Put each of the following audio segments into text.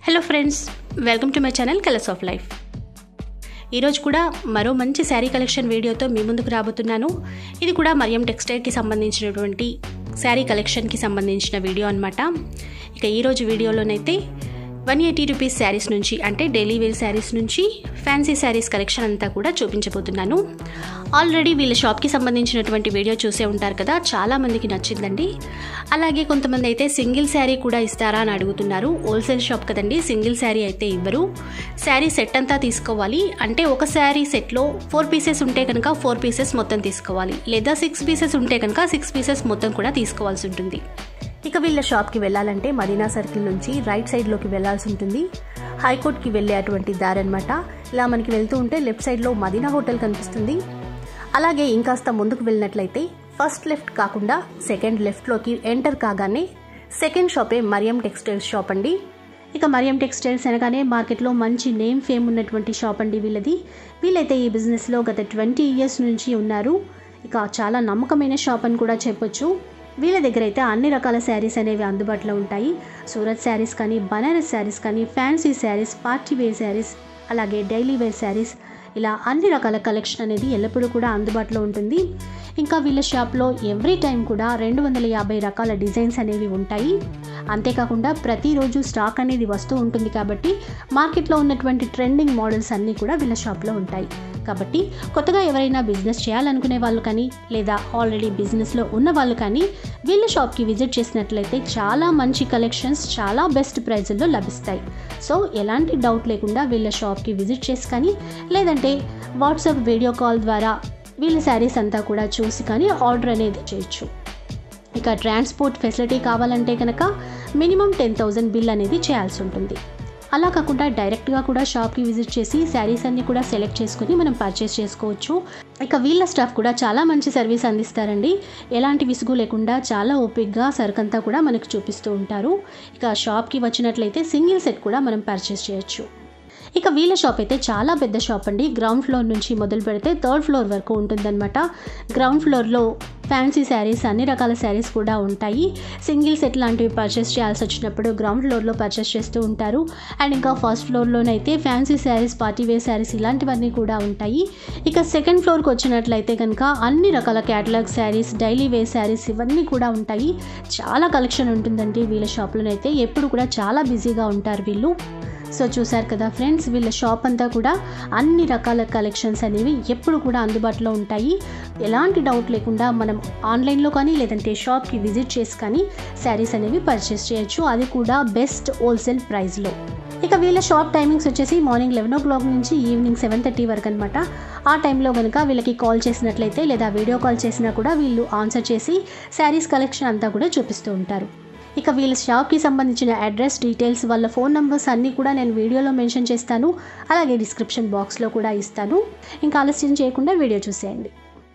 Hello friends welcome to my channel colours of life ఈరోజు కూడా మరో మంచి శారీ కలెక్షన్ వీడియోతో మీ ముందుకు రాబోతున్నాను ఇది కూడా మరియం టెక్స్టైల్కి సంబంధించినటువంటి శారీ కలెక్షన్కి సంబంధించిన వీడియో అనమాట ఇక ఈరోజు వీడియోలోనైతే వన్ ఎయిటీ రూపీస్ శారీస్ నుంచి అంటే డైలీ వేర్ శారీస్ నుంచి ఫ్యాన్సీ శారీస్ కలెక్షన్ అంతా కూడా చూపించబోతున్నాను ఆల్రెడీ వీళ్ళ షాప్కి సంబంధించినటువంటి వీడియో చూసే ఉంటారు కదా చాలా మందికి నచ్చిందండి అలాగే కొంతమంది అయితే సింగిల్ శారీ కూడా ఇస్తారా అని అడుగుతున్నారు హోల్సేల్ షాప్ కదండి సింగిల్ శారీ అయితే ఇవ్వరు శారీ సెట్ అంతా తీసుకోవాలి అంటే ఒక శారీ సెట్లో ఫోర్ పీసెస్ ఉంటే కనుక ఫోర్ పీసెస్ మొత్తం తీసుకోవాలి లేదా సిక్స్ పీసెస్ ఉంటే కనుక సిక్స్ పీసెస్ మొత్తం కూడా తీసుకోవాల్సి ఉంటుంది ఇక వీళ్ళ షాప్కి వెళ్ళాలంటే మదీనా సర్కిల్ నుంచి రైట్ సైడ్లోకి వెళ్ళాల్సి ఉంటుంది హైకోర్ట్కి వెళ్ళే అటువంటి దారి అనమాట ఇలా మనకి వెళ్తూ ఉంటే లెఫ్ట్ సైడ్లో మదీనా హోటల్ కనిపిస్తుంది అలాగే ఇంకాస్త ముందుకు వెళ్ళినట్లయితే ఫస్ట్ లెఫ్ట్ కాకుండా సెకండ్ లెఫ్ట్లోకి ఎంటర్ కాగానే సెకండ్ షాపే మరియం టెక్స్టైల్స్ షాప్ అండి ఇక మరియం టెక్స్టైల్స్ అనగానే మార్కెట్లో మంచి నేమ్ ఫేమ్ ఉన్నటువంటి షాప్ అండి వీళ్ళది వీళ్ళైతే ఈ బిజినెస్లో గత ట్వంటీ ఇయర్స్ నుంచి ఉన్నారు ఇక చాలా నమ్మకమైన షాప్ అని కూడా చెప్పొచ్చు వీళ్ళ దగ్గర అయితే అన్ని రకాల శారీస్ అనేవి అందుబాటులో ఉంటాయి సూరత్ శారీస్ కానీ బనారస్ శారీస్ కానీ fancy saris party wear saris అలాగే డైలీ వేర్ శారీస్ ఇలా అన్ని రకాల కలెక్షన్ అనేది ఎల్లప్పుడూ కూడా అందుబాటులో ఉంటుంది ఇంకా వీళ్ళ షాప్లో ఎవ్రీ టైం కూడా రెండు వందల యాభై రకాల డిజైన్స్ అనేవి ఉంటాయి అంతేకాకుండా ప్రతిరోజు స్టాక్ అనేది వస్తూ ఉంటుంది కాబట్టి మార్కెట్లో ఉన్నటువంటి ట్రెండింగ్ మోడల్స్ అన్నీ కూడా వీళ్ళ షాప్లో ఉంటాయి కాబట్టి కొత్తగా ఎవరైనా బిజినెస్ చేయాలనుకునే వాళ్ళు కానీ లేదా ఆల్రెడీ బిజినెస్లో ఉన్న వాళ్ళు కానీ వీళ్ళ షాప్కి విజిట్ చేసినట్లయితే చాలా మంచి కలెక్షన్స్ చాలా బెస్ట్ ప్రైజుల్లో లభిస్తాయి సో ఎలాంటి డౌట్ లేకుండా వీళ్ళ షాప్కి విజిట్ చేసి కానీ లేదంటే వాట్సాప్ వీడియో కాల్ ద్వారా వీళ్ళ శారీస్ అంతా కూడా చూసి కానీ ఆర్డర్ అనేది చేయొచ్చు ఇక ట్రాన్స్పోర్ట్ ఫెసిలిటీ కావాలంటే కనుక మినిమం టెన్ థౌజండ్ బిల్ అనేది చేయాల్సి ఉంటుంది అలా కాకుండా డైరెక్ట్గా కూడా షాప్కి విజిట్ చేసి శారీస్ అన్ని కూడా సెలెక్ట్ చేసుకుని మనం పర్చేస్ చేసుకోవచ్చు ఇక వీళ్ళ స్టాఫ్ కూడా చాలా మంచి సర్వీస్ అందిస్తారండి ఎలాంటి విసుగు లేకుండా చాలా ఓపిక్గా సరుకంతా కూడా మనకు చూపిస్తూ ఉంటారు ఇక షాప్కి వచ్చినట్లయితే సింగిల్ సెట్ కూడా మనం పర్చేస్ చేయొచ్చు ఇక వీళ్ళ షాప్ అయితే చాలా పెద్ద షాప్ అండి గ్రౌండ్ ఫ్లోర్ నుంచి మొదలు పెడితే థర్డ్ ఫ్లోర్ వరకు ఉంటుందన్నమాట గ్రౌండ్ ఫ్లోర్లో ఫ్యాన్సీ శారీస్ అన్ని రకాల శారీస్ కూడా ఉంటాయి సింగిల్ సెట్ లాంటివి పర్చేస్ చేయాల్సి వచ్చినప్పుడు గ్రౌండ్ ఫ్లోర్లో పర్చేస్ చేస్తూ ఉంటారు అండ్ ఇంకా ఫస్ట్ ఫ్లోర్లోనైతే fancy saris party wear saris ఇలాంటివన్నీ కూడా ఉంటాయి ఇక సెకండ్ ఫ్లోర్కి వచ్చినట్లయితే కనుక అన్ని రకాల catalogue saris daily wear saris ఇవన్నీ కూడా ఉంటాయి చాలా కలెక్షన్ ఉంటుందండి వీళ్ళ షాప్లోనైతే ఎప్పుడు కూడా చాలా బిజీగా ఉంటారు వీళ్ళు సో చూసారు కదా ఫ్రెండ్స్ వీళ్ళ షాప్ అంతా కూడా అన్ని రకాల కలెక్షన్స్ అనేవి ఎప్పుడు కూడా అందుబాటులో ఉంటాయి ఎలాంటి డౌట్ లేకుండా మనం ఆన్లైన్లో కానీ లేదంటే షాప్కి విజిట్ చేసి కానీ శారీస్ అనేవి పర్చేస్ చేయొచ్చు అది కూడా బెస్ట్ హోల్సేల్ ప్రైస్లో ఇక వీళ్ళ షాప్ టైమింగ్స్ వచ్చేసి మార్నింగ్ లెవెన్ ఓ క్లాక్ నుంచి ఈవినింగ్ సెవెన్ థర్టీ వరకు అనమాట ఆ టైంలో కనుక వీళ్ళకి కాల్ చేసినట్లయితే లేదా వీడియో కాల్ చేసినా కూడా వీళ్ళు ఆన్సర్ చేసి శారీస్ కలెక్షన్ అంతా కూడా చూపిస్తూ ఉంటారు ఇక వీళ్ళ షాప్కి సంబంధించిన అడ్రస్ డీటెయిల్స్ వాళ్ళ ఫోన్ నెంబర్స్ అన్నీ కూడా నేను వీడియోలో మెన్షన్ చేస్తాను అలాగే డిస్క్రిప్షన్ బాక్స్లో కూడా ఇస్తాను ఇంకా ఆలస్యం చేయకుండా వీడియో చూసేయండి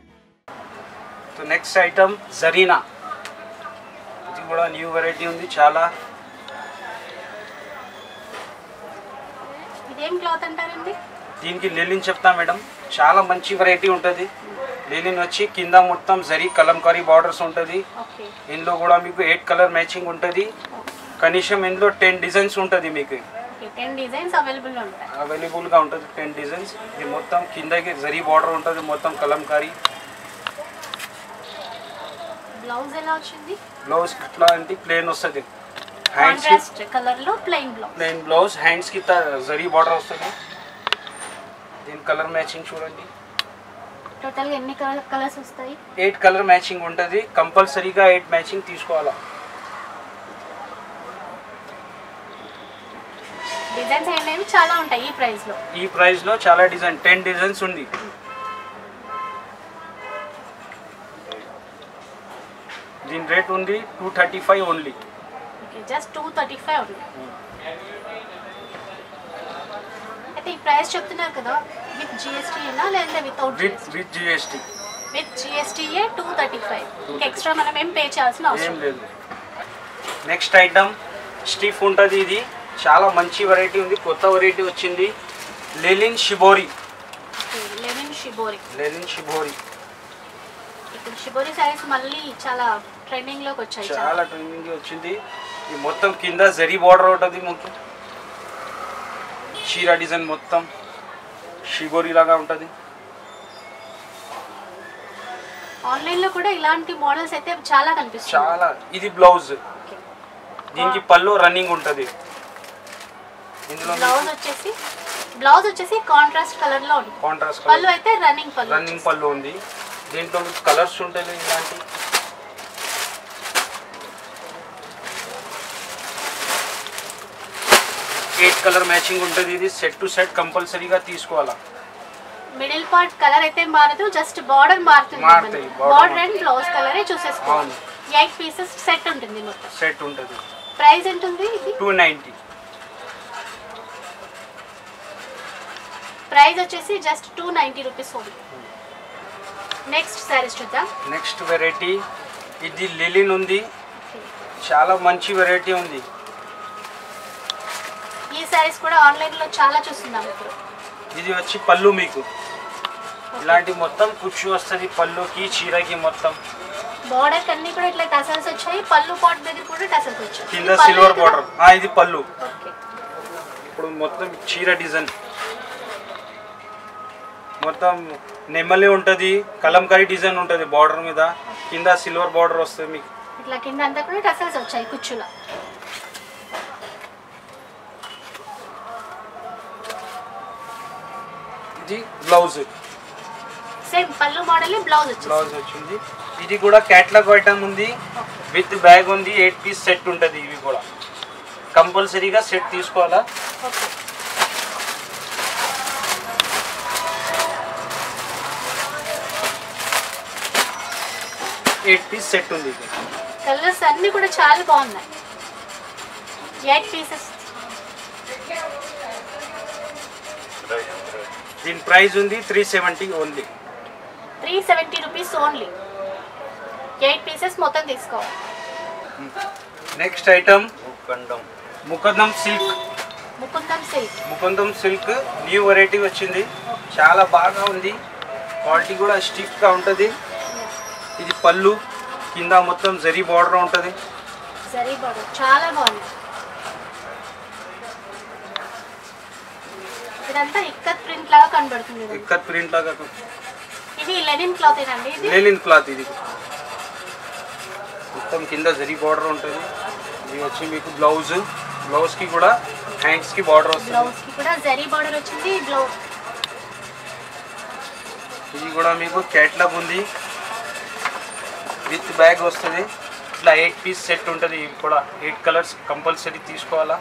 సో నెక్స్ట్ ఐటమ్ జరీనా ఇది కూడా న్యూ వెరైటీ ఉంది చాలా ఇదేం క్లాత్ అంటారండి దీనికి లెలిన్ చెప్తా మేడం చాలా మంచి వెరైటీ ఉంటుంది లెలిన్ వచ్చి కింద మొత్తం జరీ కలంకారీ బార్డర్స్ ఉంటుంది ఓకే ఇందులో కూడా మీకు ఎయిట్ కలర్ మ్యాచింగ్ ఉంటుంది కనీసం ఇందులో టెన్ డిజైన్స్ ఉంటుంది మీకు ఓకే టెన్ డిజైన్స్ అవైలబుల్ ఉంటాయి అవైలబుల్గా ఉంటుంది టెన్ డిజైన్స్ ఇది మొత్తం కిందకి జరీ బార్డర్ ఉంటుంది మొత్తం కలంకారీ బ్లౌజ్ ఎలా వచ్చింది బ్లౌజ్ ఇట్లా అంటే ప్లేన్ వస్తుంది హ్యాండ్స్కి కాంట్రాస్ట్ కలర్లో ప్లెయిన్ బ్లౌజ్ ప్లెయిన్ బ్లౌజ్ హ్యాండ్స్కి జరీ బార్డర్ వస్తుంది దీని కలర్ మ్యాచింగ్ చూడండి టోటల్గా ఎన్ని కలర్స్ వస్తాయి ఎయిట్ కలర్ మ్యాచింగ్ ఉంటుంది కంపల్సరీగా ఎయిట్ మ్యాచింగ్ తీసుకోవాలా డిజైన్స్ అనేవి చాలా ఉంటాయి ఈ ప్రైస్లో ఈ ప్రైస్లో చాలా డిజైన్ టెన్ డిజైన్స్ ఉంది దీని రేట్ ఉంది two thirty five only okay just two thirty five ఉంది అయితే ఈ ప్రైస్ చెప్తున్నారు కదా విత్ జిఎస్టీ అయినా లేదంటే without with with GST with జిఎస్టీయే టూ థర్టీ ఫైవ్ ఎక్స్ట్రా మనం ఏం పే చేయాల్సిన ఏం అవసరం లేదు నెక్స్ట్ ఐటమ్ స్టీఫ్ ఉంటుంది ఇది చాలా మంచి వెరైటీ ఉంది కొత్త వెరైటీ వచ్చింది linen shibori lemon shibori linen shibori ఇప్పుడు షిబోరి శారీస్ మళ్ళీ చాలా ట్రెండింగ్ లోకి వచ్చాయి చాలా చాలా ట్రెండింగ్ వచ్చింది ఈ మొత్తం కింద జరీ బార్డర్ ఉంటుంది మొత్తం చీర డిజైన్ మొత్తం షిబోరి లాగా ఉంటుంది ఆన్లైన్ లో కూడా ఇలాంటి మోడల్స్ అయితే చాలా కనిపిస్తాయి చాలా ఇది బ్లౌజ్ దీనికి పళ్ళు రన్నింగ్ ఉంటుంది ఇందులో బ్లౌజ్ వచ్చేసి బ్లౌజ్ వచ్చేసి కాంట్రాస్ట్ కలర్ లో ఉంటుంది కాంట్రాస్ట్ పళ్ళు కలర్ అయితే రన్నింగ్ పళ్ళు రన్నింగ్ పళ్ళు ఉంది దీంట్లో కలర్స్ ఉంటాయి ఇలాంటి ఎయిట్ కలర్ మ్యాచింగ్ ఉంటుంది ఇది సెట్ టు సెట్ కంపల్సరీగా తీసుకోవాలా మిడిల్ పార్ట్ కలర్ అయితే మారదు జస్ట్ బార్డర్ మారుతుంది మారుతాయి, border బార్డర్ అండ్ బ్లౌజ్ కలరే చూసేసుకోవాలి అవును. ఎయిట్ పీసెస్ సెట్ ఉంటుంది మొత్తం సెట్ ఉంటుంది ప్రైస్ ఎంత ఉంది ఇది టూ నైంటీ ప్రైస్ వచ్చేసి just two ninety rupees only next saris చూద్దాం నెక్స్ట్ వెరైటీ ఇది లిలిన్ ఉంది చాలా మంచి వెరైటీ ఉంది ఈ శారీస్ కూడా ఆన్లైన్ లో చాలా చూస్తున్నాం ఇప్పుడు ఇది వచ్చి పళ్ళు మీకు ఇలాంటి మొత్తం కుచ్చు వస్తుంది పళ్ళుకి చీరకి మొత్తం బార్డర్ అన్ని కూడా ఇట్లా టసల్స్ వచ్చాయి పళ్ళు పాట్ దగ్గర కూడా టసల్స్ వచ్చాయి కింద ఇది పళ్ళు సిల్వర్ కదా? బార్డర్ ఇది పళ్ళు ఓకే ఇప్పుడు మొత్తం చీర డిజైన్ మొత్తం నెమ్మలి ఉంటుంది కలంకారీ డిజైన్ ఉంటుంది బార్డర్ మీద కింద సిల్వర్ బార్డర్ వస్తుంది మీకు ఇట్లా కింద అంతా కూడా టసల్స్ వచ్చాయి కుచ్చులో ఇది బ్లౌజ్ సేమ్ పళ్ళు మోడల్ బ్లౌజ్ వచ్చేసి బ్లౌజ్ వచ్చింది ఇది కూడా క్యాట్లాగ్ ఐటమ్ ఉంది విత్ బ్యాగ్ ఉంది ఎయిట్ పీస్ సెట్ ఉంటుంది ఇవి కూడా కంపల్సరీగా సెట్ తీసుకోవాలా ఓకే ఎయిట్ పీస్ సెట్ ఉంది ఇది కలర్స్ అన్ని కూడా చాలా బాగున్నాయి ఎయిట్ పీసెస్ దీని ప్రైస్ ఉంది three seventy only three seventy rupees only eight pieces మొత్తం తీసుకోవాలి next item Mukaddam silk Mukundam silk Mukundam silk new variety వచ్చింది చాలా బాగా ఉంది క్వాలిటీ కూడా స్టిఫ్గా ఉంటుంది ఇది పళ్ళు కింద మొత్తం జరీ బార్డర్ ఉంటుంది జరీ బార్డర్ చాలా బాగుంది ఇదంతా ఇక్కత్ ప్రింట్ లాగా కనబడుతుంది ఇదంతా. ఇక్కత్ ప్రింట్ లాగా ఇది లెనిన్ క్లాత్ ఏనండి ఇది లేలిన్ క్లాత్ ఇది మొత్తం కింద జరీ బార్డర్ ఉంటుంది ఇది వచ్చి మీకు బ్లౌజ్ బ్లౌజ్కి కూడా హ్యాండ్స్కి బార్డర్ వస్తుంది బ్లౌజ్ కి కూడా జరీ బార్డర్ వచ్చింది బ్లౌజ్ ఇది కూడా మీకు క్యాట్లాగ్ ఉంది విత్ బ్యాగ్ వస్తుంది ఇట్లా ఎయిట్ పీస్ సెట్ ఉంటుంది ఇవి కూడా ఎయిట్ కలర్స్ కంపల్సరీ తీసుకోవాలా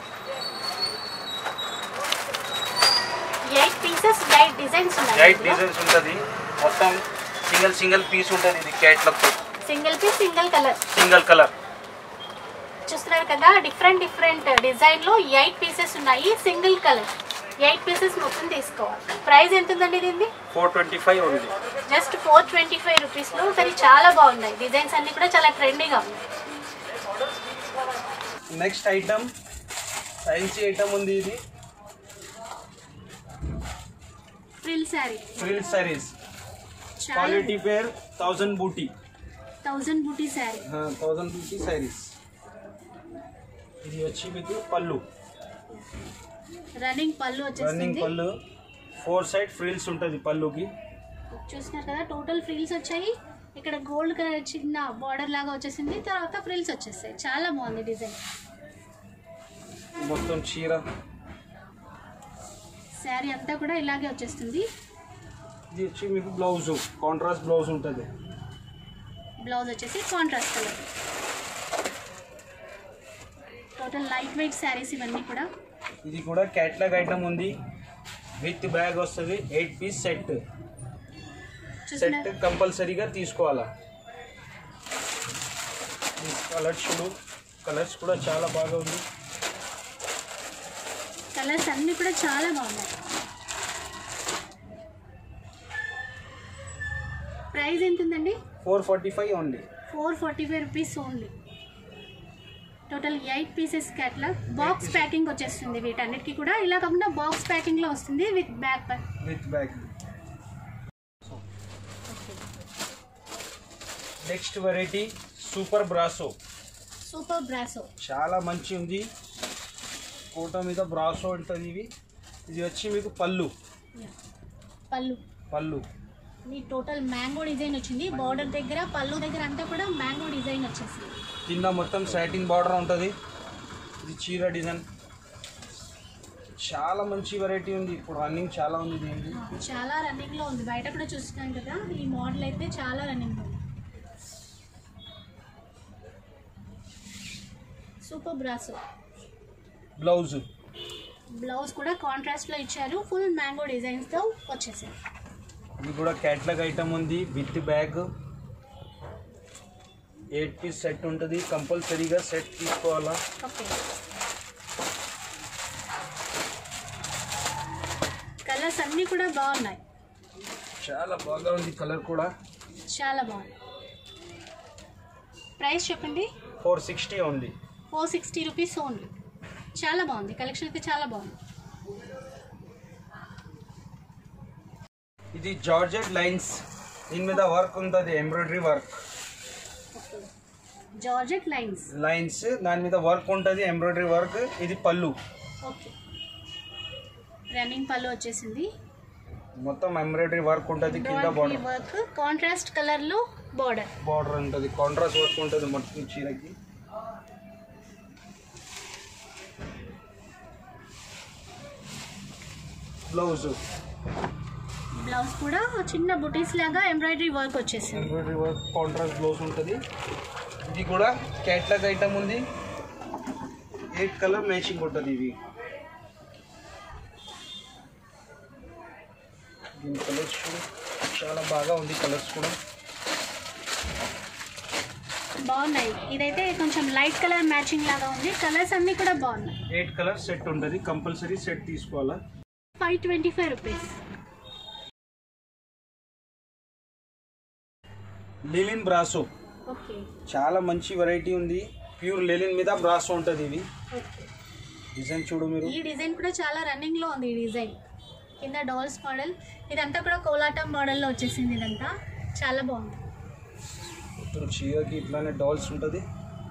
ఎయిట్ పీసెస్ ఎయిట్ డిజైన్స్ ఉన్నాయి ఎయిట్ డిజైన్స్ ఉంటుంది మొత్తం సింగిల్ సింగిల్ పీస్ ఉంటుంది ఇది catalogue single piece single colour single colour చూస్తున్నారు కదా డిఫరెంట్ డిఫరెంట్ డిజైన్ లో ఎయిట్ పీసెస్ ఉన్నాయి సింగిల్ కలర్ ఎయిట్ పీసెస్ మొత్తం తీసుకోవాలి ప్రైస్ ఎంత ఉందండి దీన్ని ఫోర్ ట్వంటీ ఫైవ్ ఉంది జస్ట్ ఫోర్ ట్వంటీ ఫైవ్ రూపీస్లో కానీ చాలా బాగున్నాయి డిజైన్స్ అన్ని కూడా చాలా ట్రెండీగా ఉన్నాయి నెక్స్ట్ ఐటమ్ ఫ్యాన్సీ ఐటమ్ ఉంది ఇది ఫ్రిల్ శారీ ఫ్రిల్ సారీస్ చాలా quality pair thousand booti thousand booti sari thousand booti saris ఇది వచ్చి మీకు పళ్ళు రన్నింగ్ పళ్ళు రన్నింగ్ వచ్చేసింది పళ్ళు ఫోర్ సైడ్ ఫ్రిల్స్ ఉంటుంది పళ్ళుకి చూస్తున్నారు కదా టోటల్ ఫ్రిల్స్ వచ్చాయి ఇక్కడ గోల్డ్ కలర్ చిన్న బార్డర్ లాగా వచ్చేసింది తర్వాత ఫ్రిల్స్ వచ్చేస్తాయి చాలా బాగుంది డిజైన్ మొత్తం చీర శారీ అంతా కూడా ఇలాగే వచ్చేస్తుంది ఇది వచ్చి మీకు బ్లౌజ్ కాంట్రాస్ట్ బ్లౌజ్ ఉంటుంది బ్లౌజ్ వచ్చేసి contrast colour total light weight saris ఇవన్నీ కూడా ఇది కూడా క్యాట్లాగ్ ఐటమ్ ఉంది విత్ బ్యాగ్ వస్తుంది ఎయిట్ పీస్ సెట్ సెట్ చూస్తున్నారు కంపల్సరీగా తీసుకోవాలా కలర్స్ చూడు కలర్స్ కూడా చాలా బాగా ఉంది కలర్స్ అన్నీ కూడా చాలా బాగున్నాయి ప్రైస్ ఎంత ఉందండి four forty five only four forty five rupees only total eight pieces catalogue box packing వచ్చేస్తుంది వీటన్నిటికీ కూడా ఇలా కాకుండా బాక్స్ ప్యాకింగ్లో వస్తుంది with back pack with bag next variety super brasso super brasso చాలా మంచి ఉంది కోట మీద బ్రాసో ఉంటుంది ఇవి ఇది వచ్చి మీకు పళ్ళు పళ్ళు పళ్ళు ఈ టోటల్ మ్యాంగో డిజైన్ వచ్చింది బార్డర్ దగ్గర పళ్ళు దగ్గర అంతా కూడా మ్యాంగో డిజైన్ వచ్చేసింది కింద మొత్తం సాటిన్ బార్డర్ ఉంటుంది ఇది చీర డిజైన్ చాలా మంచి వెరైటీ ఉంది ఇప్పుడు రన్నింగ్ చాలా ఉంది దీనికి చాలా రన్నింగ్ లో ఉంది బయట కూడా చూస్తున్నాం కదా ఈ మోడల్ అయితే చాలా రన్నింగ్ లో ఉంది సూపర్ బ్రాసో బ్లౌజ్ బ్లౌజ్ కూడా కాంట్రాస్ట్ లో ఇచ్చారు ఫుల్ మ్యాంగో డిజైన్స్ తో వచ్చేసాయి ఇది కూడా క్యాట్లాగ్ ఐటమ్ ఉంది with bag eight piece set ఉంటుంది కంపల్సరీగా సెట్ తీసుకోవాలా ఓకే కలర్స్ అన్నీ కూడా బాగున్నాయి చాలా బాగా ఉంది కలర్ కూడా చాలా బాగుంది ప్రైస్ చెప్పండి ఫోర్ సిక్స్టీ ఉంది ఫోర్ సిక్స్టీ రూపీస్ ఓన్లీ చాలా బాగుంది కలెక్షన్ అయితే చాలా బాగుంది ఇది జార్జెట్ లైన్స్ దీని మీద వర్క్ ఉంటుంది embroidery work georgette lines lines దాని మీద వర్క్ ఉంటుంది ఎంబ్రాయిడరీ వర్క్ ఇది పళ్ళు ఓకే రన్నింగ్ పళ్ళు వచ్చేసింది మొత్తం ఎంబ్రాయిడరీ వర్క్ ఉంటుంది కింద బార్డర్ వర్క్ కాంట్రాస్ట్ కలర్ లో బార్డర్ బార్డర్ ఉంటుంది కాంట్రాస్ట్ వర్క్ ఉంటుంది మొత్తం చీరకి బ్లౌజ్ బ్లౌజ్ కూడా చిన్న బుటీస్ లాగా ఎంబ్రాయిడరీ వర్క్ వచ్చేసింది ఎంబ్రాయిడరీ వర్క్ కాంట్రాస్ట్ బ్లౌజ్ ఉంటుంది ఇది కూడా క్యాట్లాగ్ ఐటమ్ ఉంది ఎయిట్ కలర్ మ్యాచింగ్ ఉంటుంది ఇవి దీని కలర్స్ కూడా చాలా బాగా ఉంది కలర్స్ కూడా బాగున్నాయి ఇదైతే కొంచెం లైట్ కలర్ మ్యాచింగ్ లాగా ఉంది కలర్స్ అన్నీ కూడా బాగున్నాయి ఎయిట్ కలర్ సెట్ ఉంటుంది కంపల్సరీ సెట్ తీసుకోవాలా five twenty five rupees linen brasso okay చాలా మంచి వెరైటీ ఉంది ప్యూర్ లెలిన్ మీద బ్రాసో ఉంటుంది ఇవి ఓకే డిజైన్ చూడు మీరు ఈ డిజైన్ కూడా చాలా రన్నింగ్ లో ఉంది ఈ డిజైన్ కింద డాల్స్ మోడల్ ఇదంతా కూడా కోలాటం మోడల్లో వచ్చేసింది ఇదంతా చాలా బాగుంది మొత్తం చీరకి ఇట్లానే డాల్స్ ఉంటుంది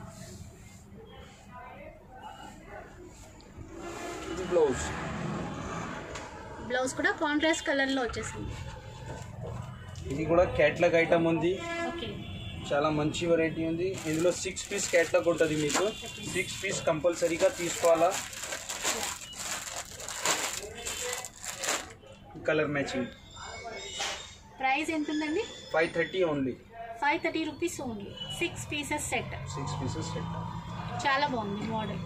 ఇది బ్లౌజ్ బ్లౌజ్ కూడా కాంట్రాస్ట్ కలర్లో వచ్చేసింది ఇది కూడా క్యాట్లాగ్ ఐటమ్ ఉంది ఓకే చాలా మంచి వెరైటీ ఉంది ఇందులో సిక్స్ పీస్ క్యాట్లాగ్ ఉంటుంది మీకు సిక్స్ పీస్ కంపల్సరీగా తీసుకోవాలా కలర్ మ్యాచింగ్ ప్రైస్ ఎంత ఉందండి five thirty only five thirty rupees only six pieces set six pieces set చాలా బాగుంది model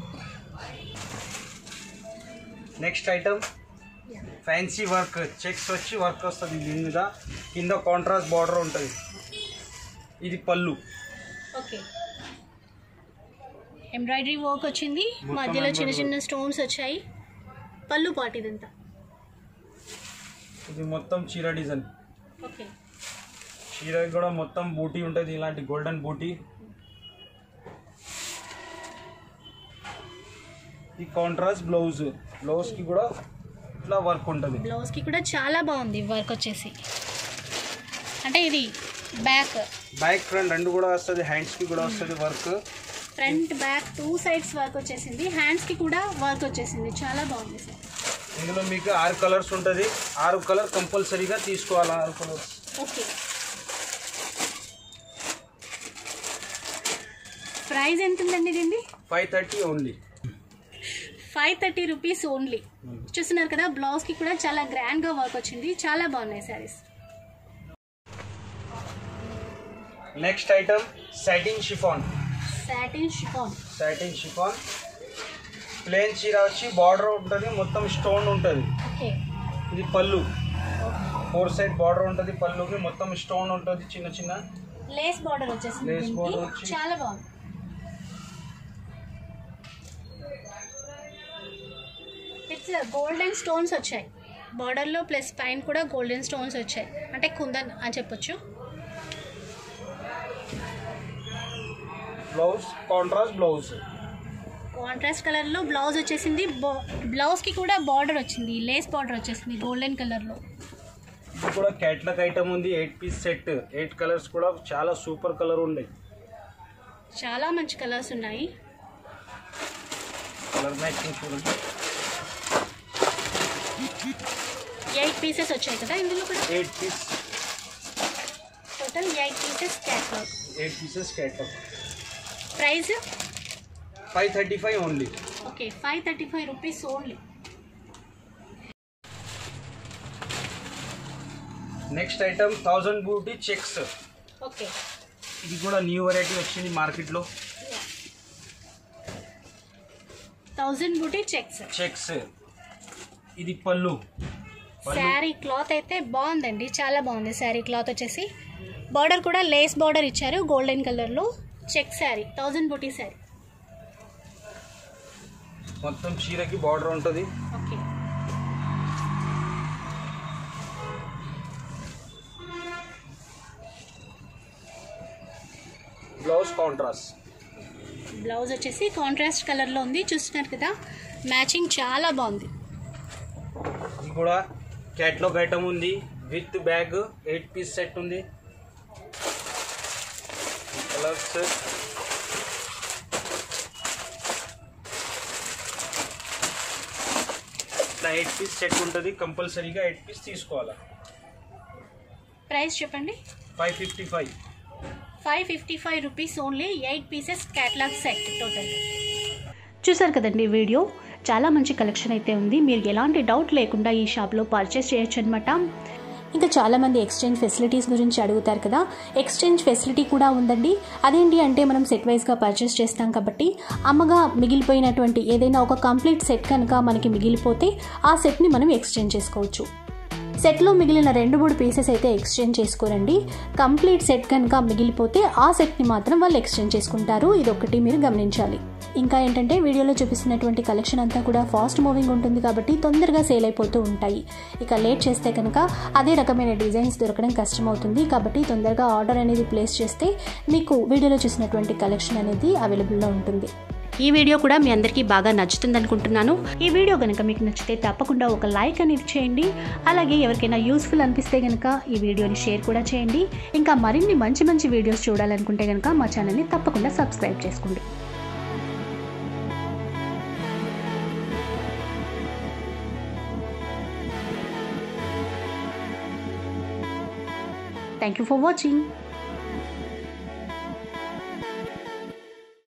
next item fancy work checks వచ్చి వర్క్ వస్తుంది దీని మీద కింద కాంట్రాస్ట్ బార్డర్ ఉంటుంది ఇది పళ్ళు ఓకే ఎంబ్రాయిడరీ వర్క్ వచ్చింది మొత్తం మధ్యలో చిన్న embroidery చిన్న స్టోన్స్ వచ్చాయి పళ్ళు పాటు ఇదంతా ఇది మొత్తం చీర డిజైన్ ఓకే చీర కూడా మొత్తం బూటీ ఉంటుంది ఇలాంటి గోల్డెన్ బూటీ ఈ కాంట్రాస్ట్ బ్లౌజ్ బ్లౌజ్కి కూడా ఇట్లా వర్క్ ఉంటుంది బ్లౌజ్కి కూడా చాలా బాగుంది వర్క్ వచ్చేసి అంటే ఇది బ్యాక్ బ్యాక్ ఫ్రంట్ రెండు కూడా వస్తుంది హ్యాండ్స్కి కూడా వస్తుంది work front back two sides work వచ్చేసింది హ్యాండ్స్కి కూడా వర్క్ వచ్చేసింది చాలా బాగుంది సార్ ఇందులో మీకు ఆరు కలర్స్ ఉంటుంది ఆరు కలర్ కంపల్సరీగా తీసుకోవాలి ఆరు కలర్స్ ఓకే ప్రైస్ ఎంత ఉందండి దీన్ని five thirty only five thirty rupees only చూస్తున్నారు కదా బ్లౌజ్కి కూడా చాలా గ్రాండ్గా వర్క్ వచ్చింది చాలా బాగున్నాయి saris next item satin chiffon satin chiffon satin chiffon plain చీర వచ్చి బార్డర్ ఉంటుంది మొత్తం స్టోన్ ఉంటుంది ఓకే ఇది పళ్ళు ఫోర్ సైడ్ బార్డర్ ఉంటుంది పళ్ళుకి మొత్తం స్టోన్ ఉంటుంది చిన్న చిన్న లేస్ బార్డర్ వచ్చేసింది Lace దీనికి. border వచ్చి- చాలా బాగుంది ఇట్స్ గోల్డెన్ స్టోన్స్ వచ్చాయి బార్డర్లో ప్లస్ పైన కూడా గోల్డెన్ స్టోన్స్ వచ్చాయి అంటే కుందన్ అని చెప్పొచ్చు బ్లౌజ్ కాంట్రాస్ట్ బ్లౌజ్ కాంట్రాస్ట్ కలర్లో బ్లౌజ్ వచ్చేసింది బ్లౌజ్కి కూడా బార్డర్ వచ్చింది లేస్ బార్డర్ వచ్చేసింది గోల్డెన్ కలర్లో ఇది కూడా క్యాట్లాగ్ ఐటమ్ ఉంది eight piece set eight colours కూడా చాలా సూపర్ కలర్ ఉన్నాయి చాలా మంచి కలర్స్ ఉన్నాయి కలర్ మ్యాచింగ్ చూడండి ఎయిట్ పీసెస్ వచ్చాయి కదా ఇందులో కూడా eight piece total eight pieces catalogue eight pieces catalogue price five thirty five only okay five thirty five rupees only next item thousand booti checks okay ఇది కూడా న్యూ వెరైటీ వచ్చింది మార్కెట్లో thousand booti checks checks ఇది పళ్ళు పళ్ళు శారీ క్లాత్ అయితే బాగుందండి చాలా బాగుంది శారీ క్లాత్ వచ్చేసి బార్డర్ కూడా లేస్ బార్డర్ ఇచ్చారు గోల్డెన్ కలర్లో చెక్ శారీ థౌజండ్ బూటీ శారీ మొత్తం చీరకి బార్డర్ ఉంటుంది ఓకే బ్లౌజ్ కాంట్రాస్ట్ బ్లౌజ్ వచ్చేసి కాంట్రాస్ట్ కలర్లో ఉంది చూస్తున్నారు కదా మ్యాచింగ్ చాలా బాగుంది ఇది కూడా క్యాట్లాగ్ ఐటమ్ ఉంది with bag eight piece set ఉంది కలర్స్ ఇట్లా ఎయిట్ పీస్ సెట్ ఉంటుంది కంపల్సరీగా ఎయిట్ పీస్ తీసుకోవాలి ప్రైస్ చెప్పండి five fifty five five fifty five rupees only eight pieces catalogue set total చూసారు కదండి వీడియో చాలా మంచి కలెక్షన్ అయితే ఉంది మీరు ఎలాంటి డౌట్ లేకుండా ఈ షాప్లో పర్చేస్ చేయొచ్చు అనమాట ఇంకా చాలామంది ఎక్స్చేంజ్ ఫెసిలిటీస్ గురించి అడుగుతారు కదా ఎక్స్చేంజ్ ఫెసిలిటీ కూడా ఉందండి అదేంటి అంటే మనం సెట్ వైజ్గా పర్చేస్ చేస్తాం కాబట్టి అమ్మగా మిగిలిపోయినటువంటి ఏదైనా ఒక కంప్లీట్ సెట్ కనుక మనకి మిగిలిపోతే ఆ సెట్ని మనం ఎక్స్చేంజ్ చేసుకోవచ్చు సెట్లో మిగిలిన రెండు మూడు పీసెస్ అయితే ఎక్స్చేంజ్ చేసుకోరండి కంప్లీట్ సెట్ కనుక మిగిలిపోతే ఆ సెట్ని మాత్రం వాళ్ళు ఎక్స్చేంజ్ చేసుకుంటారు ఇది ఒకటి మీరు గమనించాలి ఇంకా ఏంటంటే వీడియోలో చూపిస్తున్నటువంటి కలెక్షన్ అంతా కూడా ఫాస్ట్ మూవింగ్ ఉంటుంది కాబట్టి తొందరగా సేల్ అయిపోతూ ఉంటాయి ఇక లేట్ చేస్తే కనుక అదే రకమైన డిజైన్స్ దొరకడం కష్టమవుతుంది కాబట్టి తొందరగా ఆర్డర్ అనేది ప్లేస్ చేస్తే మీకు వీడియోలో చూసినటువంటి కలెక్షన్ అనేది అవైలబుల్లో ఉంటుంది ఈ వీడియో కూడా మీ అందరికీ బాగా నచ్చుతుంది అనుకుంటున్నాను ఈ వీడియో కనుక మీకు నచ్చితే తప్పకుండా ఒక లైక్ అనేది చేయండి అలాగే ఎవరికైనా యూస్ఫుల్ అనిపిస్తే కనుక ఈ వీడియోని షేర్ కూడా చేయండి ఇంకా మరిన్ని మంచి మంచి వీడియోస్ చూడాలనుకుంటే కనుక మా ఛానల్ని తప్పకుండా సబ్స్క్రైబ్ చేసుకోండి థ్యాంక్ యూ ఫర్ వాచింగ్